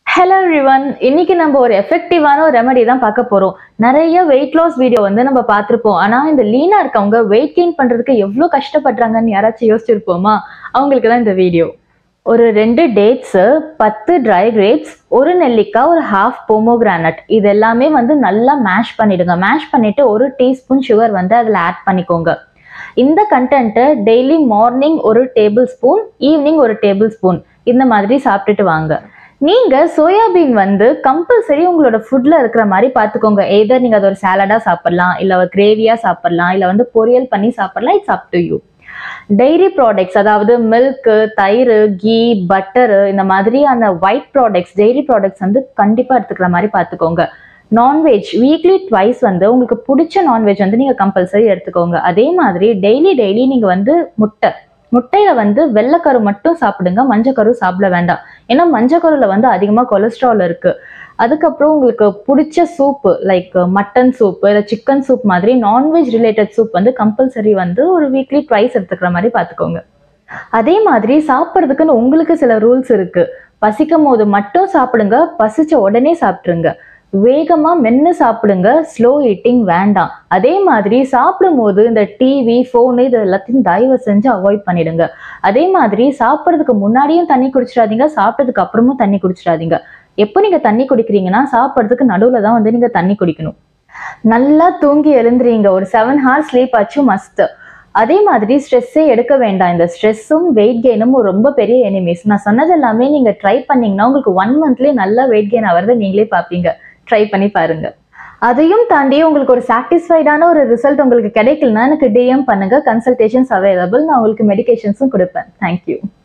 hello everyone இன்னைக்கு நம்ம ஒரு எஃபெக்டிவான ஒரு ரெமெடி தான் பார்க்க போறோம் நிறைய வெயிட் லாஸ் வீடியோ வந்து நம்ம பார்த்திருப்போம் ஆனா இந்த லீனா இருக்கவங்க வெயிட் கெயின் பண்றதுக்கு எவ்வளவு கஷ்டப்படுறாங்கன்னு யாராச்சும் யோசிச்சிருப்போமா அவங்களுக்கு தான் இந்த வீடியோ ஒரு ரெண்டு டேட்ஸு பத்து ட்ரை கிரேப்ஸ் ஒரு நெல்லிக்காய் ஒரு ஹாஃப் போமோகிரானட் இது எல்லாமே வந்து நல்லா மேஷ் பண்ணிடுங்க மேஷ் பண்ணிட்டு ஒரு டீஸ்பூன் சுகர் வந்து அதில் ஆட் பண்ணிக்கோங்க இந்த கண்டென்ட்டை டெய்லி மார்னிங் ஒரு டேபிள் ஸ்பூன் ஈவினிங் ஒரு டேபிள் ஸ்பூன் இந்த மாதிரி சாப்பிட்டுட்டு வாங்க நீங்க சோயாபீன் வந்து கம்பல்சரி உங்களோட ஃபுட்ல இருக்கிற மாதிரி பார்த்துக்கோங்க எதர் நீங்க அது ஒரு சாலடா சாப்பிடலாம் இல்ல ஒரு கிரேவியா சாப்பிடலாம் இல்ல வந்து பொரியல் பண்ணி சாப்பிடலாம் it's up to you dairy products அதாவது மில்க்கு தயிர் கீ பட்டரு இந்த மாதிரி அந்த ஒயிட் ப்ராடக்ட்ஸ் டெய்ரி ப்ராடக்ட்ஸ் வந்து கண்டிப்பா எடுத்துக்கிற மாதிரி பார்த்துக்கோங்க நான்வெஜ் வீக்லி ட்வைஸ் வந்து உங்களுக்கு பிடிச்ச நான்வெஜ் வந்து நீங்க கம்பல்சரி எடுத்துக்கோங்க அதே மாதிரி டெய்லி டெய்லி நீங்க வந்து முட்டை முட்டையில வந்து வெள்ளைக்கரு மட்டும் சாப்பிடுங்க மஞ்சக்கரு சாப்பிட வேண்டாம் ஏன்னா மஞ்சக்கருல வந்து அதிகமா கொலஸ்ட்ரால் இருக்கு அதுக்கப்புறம் உங்களுக்கு பிடிச்ச சூப்பு லைக் மட்டன் சூப் இல்லை சிக்கன் சூப் மாதிரி நான்வெஜ் ரிலேட்டட் சூப் வந்து கம்பல்சரி வந்து ஒரு வீக்லி ட்வைஸ் எடுத்துக்கிற மாதிரி பார்த்துக்கோங்க அதே மாதிரி சாப்பிட்றதுக்குன்னு உங்களுக்கு சில ரூல்ஸ் இருக்கு பசிக்கும் போது மட்டும் சாப்பிடுங்க பசிச்ச உடனே சாப்பிட்ருங்க வேகமா மென்று சாப்பிடுங்க ஸ்லோ ஈட்டிங் வேண்டாம் அதே மாதிரி சாப்பிடும்போது இந்த டிவி ஃபோனு இது எல்லாத்தையும் தயவு செஞ்சு அவாய்ட் பண்ணிடுங்க அதே மாதிரி சாப்பிட்றதுக்கு முன்னாடியும் தண்ணி குடிச்சிடாதீங்க சாப்பிட்டதுக்கு அப்புறமும் தண்ணி குடிச்சிடாதீங்க எப்போ நீங்க தண்ணி குடிக்கிறீங்கன்னா சாப்பிட்றதுக்கு நடுவில் தான் வந்து நீங்க தண்ணி குடிக்கணும் நல்லா தூங்கி எழுந்துறீங்க ஒரு செவன் ஹார்ஸ் ஸ்லீப் ஆச்சும் மஸ்ட் அதே மாதிரி ஸ்ட்ரெஸ்ஸே எடுக்க வேண்டாம் இந்த ஸ்ட்ரெஸ்ஸும் வெயிட் கெயினும் ரொம்ப பெரிய எனிமீஸ் நான் சொன்னது எல்லாமே நீங்க ட்ரை பண்ணீங்கன்னா உங்களுக்கு ஒன் மந்த்லேயே நல்லா வெயிட் கெயின் ஆகிறத நீங்களே பார்ப்பீங்க ட்ரை பண்ணி பாருங்க அதையும் தாண்டி உங்களுக்கு ஒரு சாட்டிஸ்ஃபைடான ஒரு ரிசல்ட் உங்களுக்கு கிடைக்கலனா எனக்கு டிஎம் பண்ணுங்க கன்சல்டேஷன்ஸ் அவைலபிள் நான் உங்களுக்கு மெடிகேஷன்ஸும் கொடுப்பேன் தேங்க்யூ